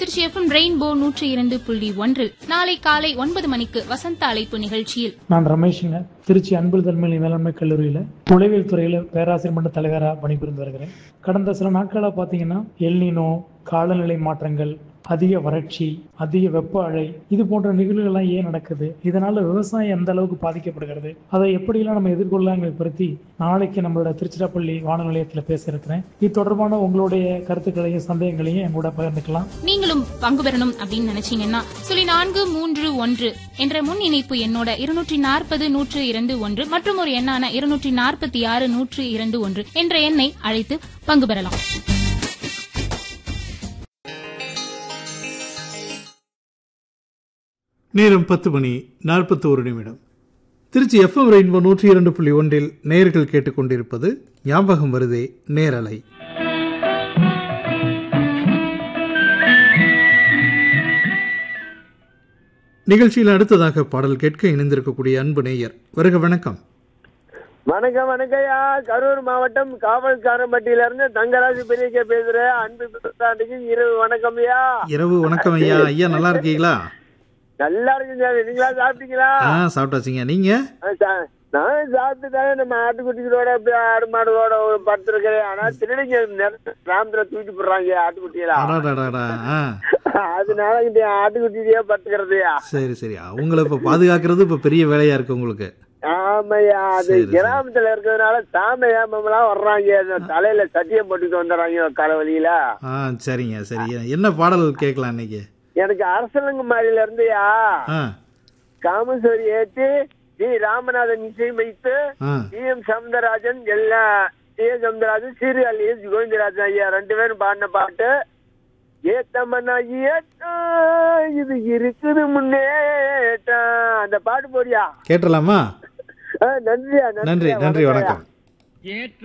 Trichy FM rainbow நூற்றி இரண்டு புள்ளி ஒன்றில் நாளை காலை ஒன்பது மணிக்கு வசந்த அழைப்பு நிகழ்ச்சியில் நான் ரமேஷுங்க திருச்சி அன்பு தன்மையில மேலாண்மை கல்லூரியில் உளவியல் துறையில் பேராசிரியர் மன்ற தலைவராக பணிபுரிந்து வருகிறேன் கடந்த சில நாட்களாக பார்த்தீங்கன்னா எல்னினோ காலநிலை மாற்றங்கள் அதிக வறட்சி அதிக வெப்ப அலை இது போன்ற நிகழ்வுகள்லாம் ஏன் நடக்குது இதனால விவசாயம் எந்த அளவுக்கு பாதிக்கப்படுகிறது அதை எப்படியெல்லாம் நம்ம எதிர்கொள்ளலாங்கிறத பற்றி நாளைக்கு நம்மளோட திருச்சிராப்பள்ளி வானொலி நிலையத்தில் பேச இருக்கிறேன் இது தொடர்பான உங்களுடைய கருத்துக்களையும் சந்தேகங்களையும் என் கூட பகிர்ந்துக்கலாம் நீங்களும் பங்கு பெறணும் அப்படின்னு நினைச்சீங்கன்னா சொல்லி நான்கு மூன்று ஒன்று என்ற முன் இணைப்பு எண்ணோட இருநூற்றி நாற்பது நூற்று இரண்டு ஒன்று மற்றும் ஒரு எண்ணான இருநூற்றி நாற்பத்தி ஆறு நூற்று இரண்டு ஒன்று என்ற எண்ணை அழைத்து பங்கு பெறலாம் நேரம் பத்து மணி நாற்பத்தோரு நிமிடம் திருச்சி எஃப்எம் ரெயின்போ நூற்றி இரண்டு புள்ளி ஒன்றில் நேயர்கள் கேட்டுக்கொண்டிருப்பது ஞாபகம் வருதே நேரலை நிகழ்ச்சியில் அடுத்ததாக பாடல் கேட்க இணைந்திருக்கக்கூடிய அன்பு நேயர் வருக வணக்கம் வணக்கம் வணக்கம்யா கரூர் மாவட்டம் காவல்காரம்பட்டியில இருந்து தங்கராஜு பெரியக்க பேசுறேன் அன்பு பிறந்தாண்டுக்கு இரவு வணக்கம்யா இரவு வணக்கம் ஐயா ஐயா நல்லா இருக்கீங்களா நல்லா இருக்குங்க நீங்களா சாப்பிட்டீங்களா ஆ சாப்பிட்டாச்சுங்க நீங்க ஆ, சா- நான் சாப்பிட்டுதாங்க நம்ம ஆட்டுக்குட்டிகளோட அப்படியே ஆடு மாடுகளோட படுத்துருக்கிறேன் ஆனா திருடிங்க நேரத்துல கிராமத்துல தூக்கிட்டு போடுறாங்க ஆட்டுக்குட்டிகளா அடாடாடாடா ஆ அதனால இந்த ஆட்டுக்குட்டியே படுத்துக்கிறதுயா சரி சரி அவங்கள இப்ப பாதுகாக்கிறது இப்ப பெரிய வேலையா இருக்கு உங்களுக்கு ஆமாய்யா அது சரி, சரி. கிராமத்துல இருக்கிறதுனால சாம ஏமெல்லாம் வர்றாங்க இந்த தலையில சட்டியை போட்டுட்டு வந்துடுறாங்க தலைவலியில ஆ சரிங்க சரிங்க என்ன பாடல் கேட்கலாம் இன்னைக்கு எனக்கு அரசலங்கு மாடியில இருந்துயா ஆ காமேஸ்வரி ஏற்றி டி ராமநாதன் இசையமைத்து ஆ டி எம் சவுந்தரராஜன் எல்லா T M Soundararajan serial S Govindarajan ஐயா ரெண்டு பேரும் பாடின பாட்டு ஏத்தம்மனா ஏத்தா இது இருக்குது முன்னேட்டா அந்த பாட்டு போறியா கேட்டலாமா ஆ, நன்றியா நன்றி நன்றி வணக்கம்